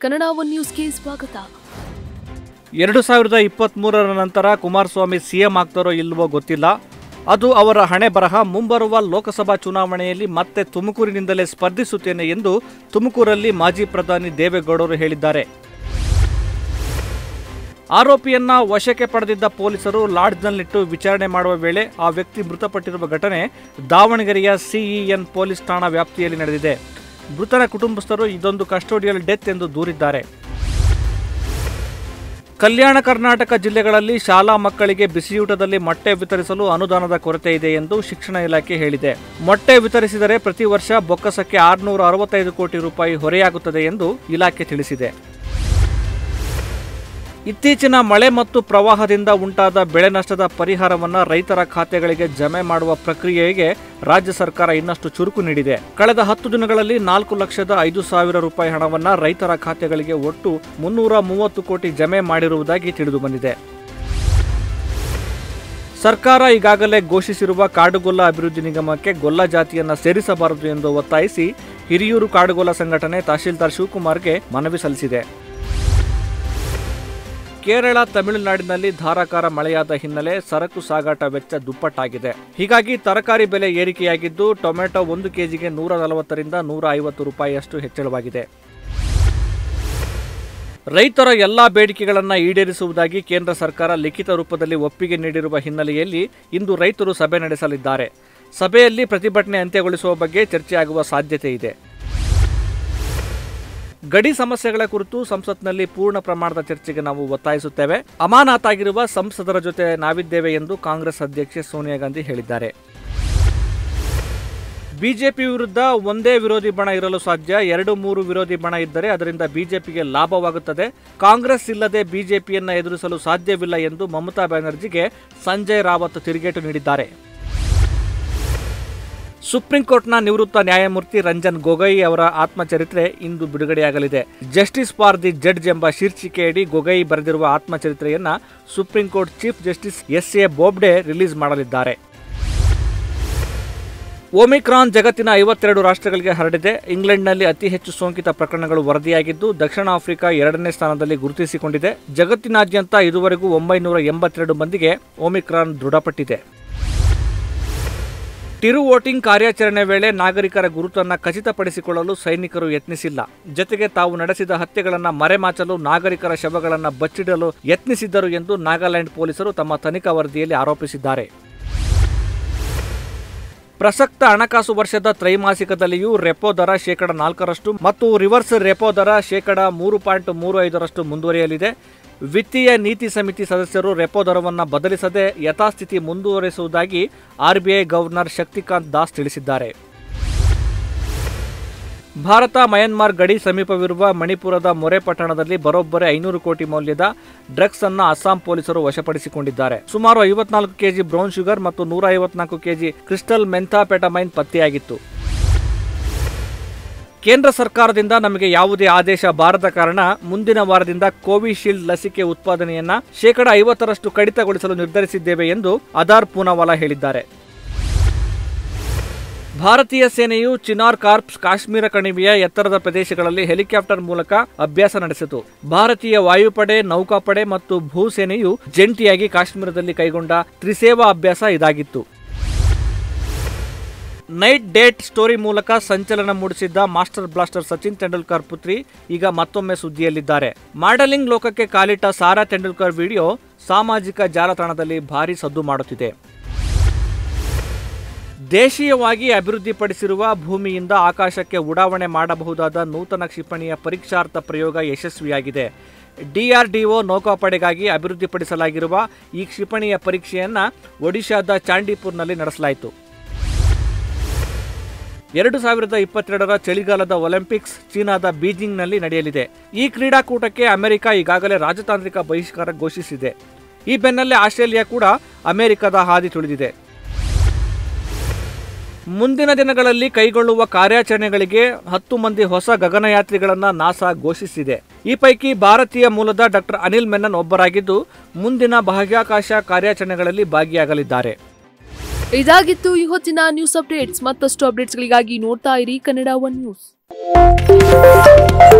Kannada one ನ್ಯೂಸ್ಗೆ ಸ್ವಾಗತ ಎರಡು ಸಾವಿರದ ಇಪ್ಪತ್ತ್ಮೂರರ ನಂತರ ಕುಮಾರಸ್ವಾಮಿ ಸಿಎಂ ಆಗ್ತಾರೋ ಇಲ್ವೋ ಗೊತ್ತಿಲ್ಲ ಅದು ಅವರ ಹಣೆ ಬರಹ ಮುಂಬರುವ ಲೋಕಸಭಾ ಚುನಾವಣೆಯಲ್ಲಿ ಮತ್ತೆ ತುಮಕೂರಿನಿಂದಲೇ ಸ್ಪರ್ಧಿಸುತ್ತೇನೆ ಎಂದು ತುಮಕೂರಲ್ಲಿ ಮಾಜಿ ಪ್ರಧಾನಿ ದೇವೇಗೌಡರು ಹೇಳಿದ್ದಾರೆ ಆರೋಪಿಯನ್ನ ವಶಕ್ಕೆ ಪಡೆದಿದ್ದ ಪೊಲೀಸರು ಲಾಡ್ಜ್ನಲ್ಲಿಟ್ಟು ವಿಚಾರಣೆ ಮಾಡುವ ವೇಳೆ ಆ ವ್ಯಕ್ತಿ ಮೃತಪಟ್ಟಿರುವ ಘಟನೆ ದಾವಣಗೆರೆಯ ಸಿಇಎನ್ ಪೊಲೀಸ್ ಠಾಣಾ ವ್ಯಾಪ್ತಿಯಲ್ಲಿ ನಡೆದಿದೆ ಮೃತನ ಕುಟುಂಬಸ್ಥರು ಇದೊಂದು ಕಸ್ಟೋಡಿಯಲ್ ಡೆತ್ ಎಂದು ದೂರಿದ್ದಾರೆ ಕಲ್ಯಾಣ ಕರ್ನಾಟಕ ಜಿಲ್ಲೆಗಳಲ್ಲಿ ಶಾಲಾ ಮಕ್ಕಳಿಗೆ ಬಿಸಿಯೂಟದಲ್ಲಿ ಮೊಟ್ಟೆ ವಿತರಿಸಲು ಅನುದಾನದ ಕೊರತೆ ಇದೆ ಎಂದು ಶಿಕ್ಷಣ ಇಲಾಖೆ ಹೇಳಿದೆ ಮೊಟ್ಟೆ ವಿತರಿಸಿದರೆ ಪ್ರತಿ ವರ್ಷ ಬೊಕ್ಕಸಕ್ಕೆ ಆರುನೂರ ಅರವತ್ತೈದು ಕೋಟಿ ರೂಪಾಯಿ ಹೊರೆಯಾಗುತ್ತದೆ ಎಂದು ಇಲಾಖೆ ತಿಳಿಸಿದೆ ಇತ್ತೀಚಿನ ಮಳೆ ಮತ್ತು ಪ್ರವಾಹದಿಂದ ಉಂಟಾದ ಬೆಳೆ ನಷ್ಟದ ಪರಿಹಾರವನ್ನು ರೈತರ ಖಾತೆಗಳಿಗೆ ಜಮೆ ಮಾಡುವ ಪ್ರಕ್ರಿಯೆಗೆ ರಾಜ್ಯ ಸರ್ಕಾರ ಇನ್ನಷ್ಟು ಚುರುಕು ನೀಡಿದೆ ಕಳೆದ ಹತ್ತು ದಿನಗಳಲ್ಲಿ ನಾಲ್ಕು ಲಕ್ಷದ ಐದು ಸಾವಿರ ರೂಪಾಯಿ ಹಣವನ್ನು ರೈತರ ಖಾತೆಗಳಿಗೆ ಒಟ್ಟು ಮುನ್ನೂರ ಮೂವತ್ತು ಕೋಟಿ ಜಮೆ ಮಾಡಿರುವುದಾಗಿ ತಿಳಿದು ಬಂದಿದೆ ಸರ್ಕಾರ ಈಗಾಗಲೇ ಘೋಷಿಸಿರುವ ಕಾಡುಗೊಲ್ಲ ಅಭಿವೃದ್ಧಿ ನಿಗಮಕ್ಕೆ ಗೊಲ್ಲ ಜಾತಿಯನ್ನ ಸೇರಿಸಬಾರದು ಎಂದು ಒತ್ತಾಯಿಸಿ ಹಿರಿಯೂರು ಕಾಡುಗೊಲ್ಲ ಸಂಘಟನೆ ತಹಶೀಲ್ದಾರ್ ಶಿವಕುಮಾರ್ಗೆ ಮನವಿ ಸಲ್ಲಿಸಿದೆ ಕೇರಳ ತಮಿಳುನಾಡಿನಲ್ಲಿ ಧಾರಾಕಾರ ಮಳೆಯಾದ ಹಿನ್ನೆಲೆ ಸರಕು ಸಾಗಾಟ ವೆಚ್ಚ ದುಪ್ಪಟ್ಟಾಗಿದೆ ಹೀಗಾಗಿ ತರಕಾರಿ ಬೆಲೆ ಏರಿಕೆಯಾಗಿದ್ದು ಟೊಮೆಟೊ ಒಂದು ಕೆಜಿಗೆ ನೂರ ನಲವತ್ತರಿಂದ ನೂರ ಐವತ್ತು ರೂಪಾಯಿಯಷ್ಟು ಹೆಚ್ಚಳವಾಗಿದೆ ರೈತರ ಎಲ್ಲಾ ಬೇಡಿಕೆಗಳನ್ನು ಈಡೇರಿಸುವುದಾಗಿ ಕೇಂದ್ರ ಸರ್ಕಾರ ಲಿಖಿತ ರೂಪದಲ್ಲಿ ಒಪ್ಪಿಗೆ ನೀಡಿರುವ ಹಿನ್ನೆಲೆಯಲ್ಲಿ ಇಂದು ರೈತರು ಸಭೆ ನಡೆಸಲಿದ್ದಾರೆ ಸಭೆಯಲ್ಲಿ ಪ್ರತಿಭಟನೆ ಅಂತ್ಯಗೊಳಿಸುವ ಬಗ್ಗೆ ಚರ್ಚೆಯಾಗುವ ಸಾಧ್ಯತೆ ಇದೆ ಗಡಿ ಸಮಸ್ಯೆಗಳ ಕುರಿತು ಸಂಸತ್ನಲ್ಲಿ ಪೂರ್ಣ ಪ್ರಮಾಣದ ಚರ್ಚೆಗೆ ನಾವು ಒತ್ತಾಯಿಸುತ್ತೇವೆ ಅಮಾನತಾಗಿರುವ ಸಂಸದರ ಜೊತೆ ನಾವಿದ್ದೇವೆ ಎಂದು ಕಾಂಗ್ರೆಸ್ ಅಧ್ಯಕ್ಷೆ ಸೋನಿಯಾ ಗಾಂಧಿ ಹೇಳಿದ್ದಾರೆ ಬಿಜೆಪಿ ವಿರುದ್ಧ ಒಂದೇ ವಿರೋಧಿ ಬಣ ಇರಲು ಸಾಧ್ಯ ಎರಡು ಮೂರು ವಿರೋಧಿ ಬಣ ಇದ್ದರೆ ಅದರಿಂದ ಬಿಜೆಪಿಗೆ ಲಾಭವಾಗುತ್ತದೆ ಕಾಂಗ್ರೆಸ್ ಇಲ್ಲದೆ ಬಿಜೆಪಿಯನ್ನ ಎದುರಿಸಲು ಸಾಧ್ಯವಿಲ್ಲ ಎಂದು ಮಮತಾ ಬ್ಯಾನರ್ಜಿಗೆ ಸಂಜಯ್ ರಾವತ್ ತಿರುಗೇಟು ನೀಡಿದ್ದಾರೆ ಸುಪ್ರೀಂ ಕೋರ್ಟ್ನ ನಿವೃತ್ತ ನ್ಯಾಯಮೂರ್ತಿ ರಂಜನ್ ಗೊಗೊಯ್ ಅವರ ಆತ್ಮಚರಿತ್ರೆ ಇಂದು ಬಿಡುಗಡೆಯಾಗಲಿದೆ ಜಸ್ಟಿಸ್ ಫಾರ್ ದಿ ಜಡ್ಜ್ ಎಂಬ ಶೀರ್ಷಿಕೆಯಡಿ ಗೊಗೊಯ್ ಬರೆದಿರುವ ಆತ್ಮಚರಿತ್ರೆಯನ್ನ supreme court chief justice S A Bobde release ಮಾಡಲಿದ್ದಾರೆ ಒಮಿಕ್ರಾನ್ ಜಗತ್ತಿನ ಐವತ್ತೆರಡು ರಾಷ್ಟ್ರಗಳಿಗೆ ಹರಡಿದೆ ಇಂಗ್ಲೆಂಡ್ನಲ್ಲಿ ಅತಿ ಹೆಚ್ಚು ಸೋಂಕಿತ ಪ್ರಕರಣಗಳು ವರದಿಯಾಗಿದ್ದು ದಕ್ಷಿಣ ಆಫ್ರಿಕಾ ಎರಡನೇ ಸ್ಥಾನದಲ್ಲಿ ಗುರುತಿಸಿಕೊಂಡಿದೆ ಜಗತ್ತಿನಾದ್ಯಂತ ಇದುವರೆಗೂ ಒಂಬೈನೂರ ಎಂಬತ್ತೆರಡು ಮಂದಿಗೆ ಒಮಿಕ್ರಾನ್ ದೃಢಪಟ್ಟಿದೆ ಟಿರು ವೋಟಿಂಗ್ ಕಾರ್ಯಾಚರಣೆ ವೇಳೆ ನಾಗರಿಕರ ಗುರುತನ್ನ ಖಚಿತಪಡಿಸಿಕೊಳ್ಳಲು ಸೈನಿಕರು ಯತ್ನಿಸಿಲ್ಲ ಜೊತೆಗೆ ತಾವು ನಡೆಸಿದ ಹತ್ಯೆಗಳನ್ನು ಮರೆಮಾಚಲು ನಾಗರಿಕರ ಶವಗಳನ್ನು ಬಚ್ಚಿಡಲು ಯತ್ನಿಸಿದ್ದರು ಎಂದು ನಾಗಾಲ್ಯಾಂಡ್ ಪೊಲೀಸರು ತಮ್ಮ ತನಿಖಾ ವರದಿಯಲ್ಲಿ ಆರೋಪಿಸಿದ್ದಾರೆ ಪ್ರಸಕ್ತ ಹಣಕಾಸು ವರ್ಷದ ತ್ರೈಮಾಸಿಕದಲ್ಲಿಯೂ ರೆಪೋ ದರ ಶೇಕಡ ನಾಲ್ಕರಷ್ಟು ಮತ್ತು ರಿವರ್ಸ್ ರೆಪೋ ದರ ಶೇಕಡ ಮೂರು ಪಾಯಿಂಟ್ ಮೂರು ಐದರಷ್ಟು ಮುಂದುವರಿಯಲಿದೆ ವಿತ್ತೀಯ ನೀತಿ ಸಮಿತಿ ಸದಸ್ಯರು ರೆಪೋ ದರವನ್ನು ಬದಲಿಸದೆ ಯಥಾಸ್ಥಿತಿ ಮುಂದುವರಿಸುವುದಾಗಿ ಆರ್ಬಿಐ ಗವರ್ನರ್ ಶಕ್ತಿಕಾಂತ್ ದಾಸ್ ತಿಳಿಸಿದ್ದಾರೆ ಭಾರತ ಮಯನ್ಮಾರ್ ಗಡಿ ಸಮೀಪವಿರುವ ಮಣಿಪುರದ ಮೊರೆ ಪಟ್ಟಣದಲ್ಲಿ ಬರೋಬ್ಬರಿ ಐನೂರು ಕೋಟಿ ಮೌಲ್ಯದ ಡ್ರಗ್ಸ್ ಅನ್ನು ಅಸ್ಸಾಂ ಪೊಲೀಸರು ವಶಪಡಿಸಿಕೊಂಡಿದ್ದಾರೆ ಸುಮಾರು ಐವತ್ನಾಲ್ಕು ಕೆಜಿ ಬ್ರೌನ್ ಶುಗರ್ ಮತ್ತು ನೂರ ಐವತ್ನಾಲ್ಕು ಕೆಜಿ ಕ್ರಿಸ್ಟಲ್ ಮೆಂಥಾಪೆಟಮೈನ್ ಪತ್ತೆಯಾಗಿತ್ತು ಕೇಂದ್ರ ಸರ್ಕಾರದಿಂದ ನಮಗೆ ಯಾವುದೇ ಆದೇಶ ಬಾರದ ಕಾರಣ ಮುಂದಿನ ವಾರದಿಂದ ಕೋವಿಶೀಲ್ಡ್ ಲಸಿಕೆ ಉತ್ಪಾದನೆಯನ್ನ ಶೇಕಡ ಐವತ್ತರಷ್ಟು ಕಡಿತಗೊಳಿಸಲು ನಿರ್ಧರಿಸಿದ್ದೇವೆ ಎಂದು ಅದಾರ್ ಪೂನಾವಾಲಾ ಹೇಳಿದ್ದಾರೆ ಭಾರತೀಯ ಸೇನೆಯು ಚಿನಾರ್ ಕಾರ್ಪ್ಸ್ ಕಾಶ್ಮೀರ ಕಣಿವೆಯ ಎತ್ತರದ ಪ್ರದೇಶಗಳಲ್ಲಿ ಹೆಲಿಕಾಪ್ಟರ್ ಮೂಲಕ ಅಭ್ಯಾಸ ನಡೆಸಿತು ಭಾರತೀಯ ವಾಯುಪಡೆ ನೌಕಾಪಡೆ ಮತ್ತು ಭೂಸೇನೆಯು ಜಂಟಿಯಾಗಿ ಕಾಶ್ಮೀರದಲ್ಲಿ ಕೈಗೊಂಡ ತ್ರಿಸೇವಾ ಅಭ್ಯಾಸ ಇದಾಗಿತ್ತು ನೈಟ್ ಡೇಟ್ ಸ್ಟೋರಿ ಮೂಲಕ ಸಂಚಲನ ಮೂಡಿಸಿದ್ದ ಮಾಸ್ಟರ್ ಬ್ಲಾಸ್ಟರ್ ಸಚಿನ್ ತೆಂಡೂಲ್ಕರ್ ಪುತ್ರಿ ಈಗ ಮತ್ತೊಮ್ಮೆ ಸುದ್ದಿಯಲ್ಲಿದ್ದಾರೆ ಮಾಡೆಲಿಂಗ್ ಲೋಕಕ್ಕೆ ಕಾಲಿಟ್ಟ ಸಾರಾ ತೆಂಡೂಲ್ಕರ್ ವಿಡಿಯೋ ಸಾಮಾಜಿಕ ಜಾಲತಾಣದಲ್ಲಿ ಭಾರಿ ಸದ್ದು ಮಾಡುತ್ತಿದೆ ದೇಶೀಯವಾಗಿ ಅಭಿವೃದ್ಧಿಪಡಿಸಿರುವ ಭೂಮಿಯಿಂದ ಆಕಾಶಕ್ಕೆ ಉಡಾವಣೆ ಮಾಡಬಹುದಾದ ನೂತನ ಕ್ಷಿಪಣಿಯ ಪರೀಕ್ಷಾರ್ಥ ಪ್ರಯೋಗ ಯಶಸ್ವಿಯಾಗಿದೆ ಡಿಆರ್ಡಿಒ ನೌಕಾಪಡೆಗಾಗಿ ಅಭಿವೃದ್ಧಿಪಡಿಸಲಾಗಿರುವ ಈ ಕ್ಷಿಪಣಿಯ ಪರೀಕ್ಷೆಯನ್ನ ಒಡಿಶಾದ ಚಾಂಡಿಪುರ್ನಲ್ಲಿ ನಡೆಸಲಾಯಿತು ಎರಡು ಸಾವಿರದ ಇಪ್ಪತ್ತೆರಡರ ಚಳಿಗಾಲದ ಒಲಿಂಪಿಕ್ಸ್ ಚೀನಾದ ಬೀಜಿಂಗ್ನಲ್ಲಿ ನಡೆಯಲಿದೆ ಈ ಕ್ರೀಡಾಕೂಟಕ್ಕೆ ಅಮೆರಿಕ ಈಗಾಗಲೇ ರಾಜತಾಂತ್ರಿಕ ಬಹಿಷ್ಕಾರ ಘೋಷಿಸಿದೆ ಈ ಬೆನ್ನಲ್ಲೇ ಆಸ್ಟ್ರೇಲಿಯಾ ಕೂಡ ಅಮೆರಿಕದ ಹಾದಿ ತುಳಿದಿದೆ ಮುಂದಿನ ದಿನಗಳಲ್ಲಿ ಕೈಗೊಳ್ಳುವ ಕಾರ್ಯಾಚರಣೆಗಳಿಗೆ ಹತ್ತು ಮಂದಿ ಹೊಸ ಗಗನಯಾತ್ರಿಗಳನ್ನು ನಾಸಾ ಘೋಷಿಸಿದೆ ಈ ಪೈಕಿ ಭಾರತೀಯ ಮೂಲದ ಡಾಕ್ಟರ್ ಅನಿಲ್ ಮೆನನ್ ಒಬ್ಬರಾಗಿದ್ದು ಮುಂದಿನ ಬಾಹ್ಯಾಕಾಶ ಕಾರ್ಯಾಚರಣೆಗಳಲ್ಲಿ ಭಾಗಿಯಾಗಲಿದ್ದಾರೆ ಇದಾಗಿತ್ತು ಈ ಹೊತ್ತಿನ ನ್ಯೂಸ್ ಅಪ್ಡೇಟ್ಸ್ ಮತ್ತಷ್ಟು ಅಪ್ಡೇಟ್ಸ್ಗಳಿಗಾಗಿ ನೋಡ್ತಾ ಇರಿ ಕನ್ನಡ ಒನ್ ನ್ಯೂಸ್